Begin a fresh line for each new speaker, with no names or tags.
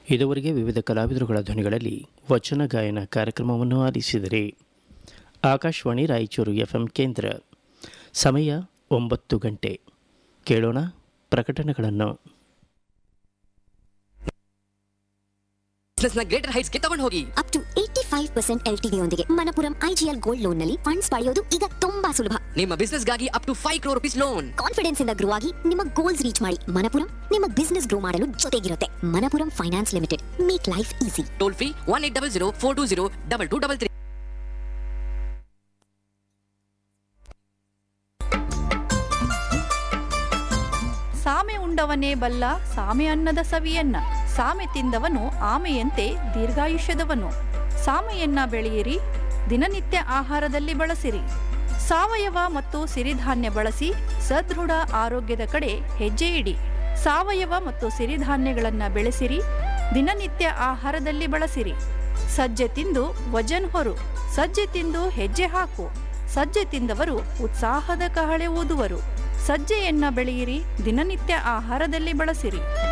ಇದುವರೆಗೆ ವಿವಿಧ ಕಲಾವಿದರುಗಳ ಧ್ವನಿಗಳಲ್ಲಿ ವಚನ ಗಾಯನ ಕಾರ್ಯಕ್ರಮವನ್ನು ಆಲಿಸಿದರೆ ಆಕಾಶವಾಣಿ ರಾಯಚೂರು ಎಫ್ಎಂ ಕೇಂದ್ರ ಸಮಯ ಒಂಬತ್ತು ಗಂಟೆ ಕೇಳೋಣ ಪ್ರಕಟಣೆಗಳನ್ನು
ಬಿಸ್ನೆಸ್ ನ ಗ್ರೇಟರ್ ಹೈಟ್ಸ್ ಗೆ ತಗೊಂಡು ಹೋಗಿ
up to eighty five percent L ಯೊಂದಿಗೆ ಮನಪುರಂ ಐಜಿಎಲ್ ಗೋಲ್ಡ್ ಲೋನ್ ನಲ್ಲಿ ಫಂಡ್ಸ್ ಪಡೆಯೋದು ಈಗ ತುಂಬಾ ಸುಲಭ
ನಿಮ್ಮ ಬಿಸ್ನೆಸ್ ಗಾಗಿ up to five crore rupees loan
confidence ಇಂದ ಗ್ರೋ ಆಗಿ ನಿಮ್ಮ ಗೋಲ್ಸ್ ರೀಚ್ ಮಾಡಿ ಮನಪುರಂ ನಿಮ್ಮ ಬಿಸ್ನೆಸ್ ಗ್ರೋ ಮಾಡಲು ಜೊತೆಗಿರುತ್ತೆ Manappuram finance limited make life easy
toll free one eight double zero four two zero double two double three
ಸಾಮೆ ಉಂಡವನೇ ಬಲ್ಲ ಸಾಮೆ ಅನ್ನದ ಸವಿಯನ್ನ ಸಾಮೆ ತಿಂದವನು ಆಮೆಯಂತೆ ದೀರ್ಘಾಯುಷ್ಯದವನು ಸಾಮೆಯನ್ನ ಬೆಳೆಯಿರಿ ದಿನನಿತ್ಯ ಆಹಾರದಲ್ಲಿ ಬಳಸಿರಿ ಸಾವಯವ ಮತ್ತು ಸಿರಿಧಾನ್ಯ ಬಳಸಿ ಸದೃಢ ಆರೋಗ್ಯದ ಕಡೆ ಹೆಜ್ಜೆ ಇಡಿ ಸಾವಯವ ಮತ್ತು ಸಿರಿಧಾನ್ಯಗಳನ್ನು ಬೆಳೆಸಿರಿ ದಿನನಿತ್ಯ ಆಹಾರದಲ್ಲಿ ಬಳಸಿರಿ ಸಜ್ಜೆ ತಿಂದು ವಜನ್ ಹೊರು ಸಜ್ಜೆ ತಿಂದು ಹೆಜ್ಜೆ ಹಾಕು ಸಜ್ಜೆ ತಿಂದವರು ಉತ್ಸಾಹದ ಕಹಳೆ ಊದುವರು ಸಜ್ಜೆಯನ್ನ ಬೆಳೆಯಿರಿ ದಿನನಿತ್ಯ ಆಹಾರದಲ್ಲಿ ಬಳಸಿರಿ